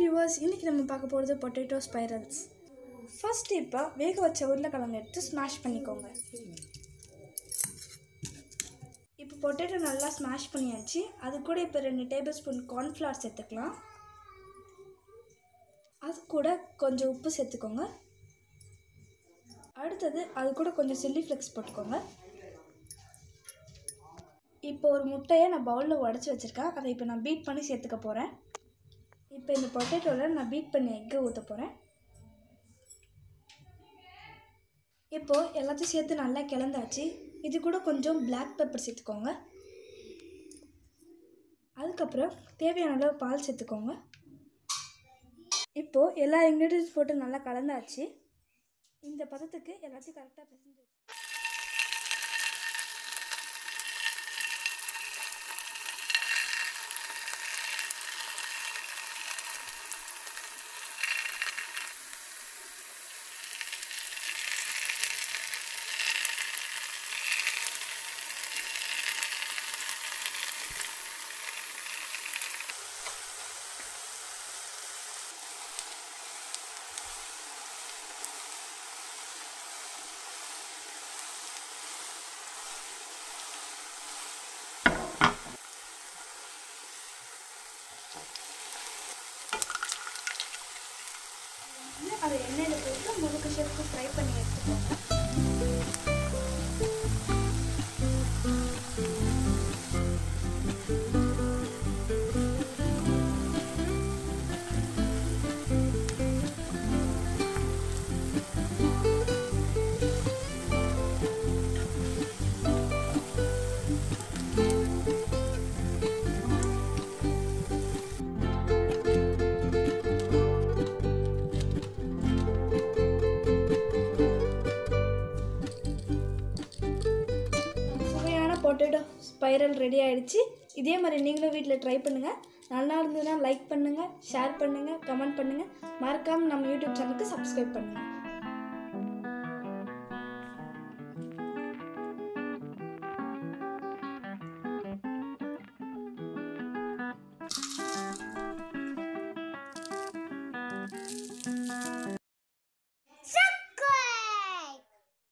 viewers இன்றைக்கி நம்ம பார்க்க போகிறது பொட்டேட்டோ ஸ்பைரல்ஸ் ஃபர்ஸ்ட் இப்போ வேக வச்ச உருளைக்கிழங்கு எடுத்து ஸ்மாஷ் பண்ணிக்கோங்க இப்போ பொட்டேட்டோ நல்லா ஸ்மாஷ் பண்ணியாச்சு அது கூட இப்போ ரெண்டு டேபிள் ஸ்பூன் கார்ன்ஃப்ளவர் சேர்த்துக்கலாம் அது கூட கொஞ்சம் உப்பு சேர்த்துக்கோங்க அடுத்தது அது கூட கொஞ்சம் சில்லி ஃப்ளெக்ஸ் போட்டுக்கோங்க இப்போ ஒரு முட்டையை நான் பவுலில் உடச்சி வச்சுருக்கேன் அதை இப்போ நான் பீட் பண்ணி சேர்த்துக்க போகிறேன் இப்போ இந்த பொட்டேட்டோவில் நான் பீட் பண்ணி எக்கை ஊற்ற போகிறேன் இப்போது எல்லாத்தையும் சேர்த்து நல்லா கிளந்தாச்சு இது கூட கொஞ்சம் பிளாக் பெப்பர் சேர்த்துக்கோங்க அதுக்கப்புறம் தேவையான அளவு பால் சேர்த்துக்கோங்க இப்போது எல்லா இன்க்ரீடியன்ஸ் போட்டு நல்லா கலந்தாச்சு இந்த பதத்துக்கு எல்லாத்தையும் கரெக்டாக பிசைஞ்சு வச்சு வந்து அதை எண்ணெயில் போட்டு முழுக்க ஷேப்புக்கு ஃப்ரை பண்ணி எடுத்துக்கோங்க சுவையான பொட்டேட்டோ ஸ்பைரல் ரெடி ஆயிடுச்சு இதே மாதிரி நீங்களும் வீட்டில் ட்ரை பண்ணுங்கள் நல்லா இருந்ததுன்னா லைக் பண்ணுங்கள் ஷேர் பண்ணுங்கள் கமெண்ட் பண்ணுங்கள் மறக்காமல் நம்ம யூடியூப் சேனலுக்கு சப்ஸ்கிரைப் பண்ணுங்கள்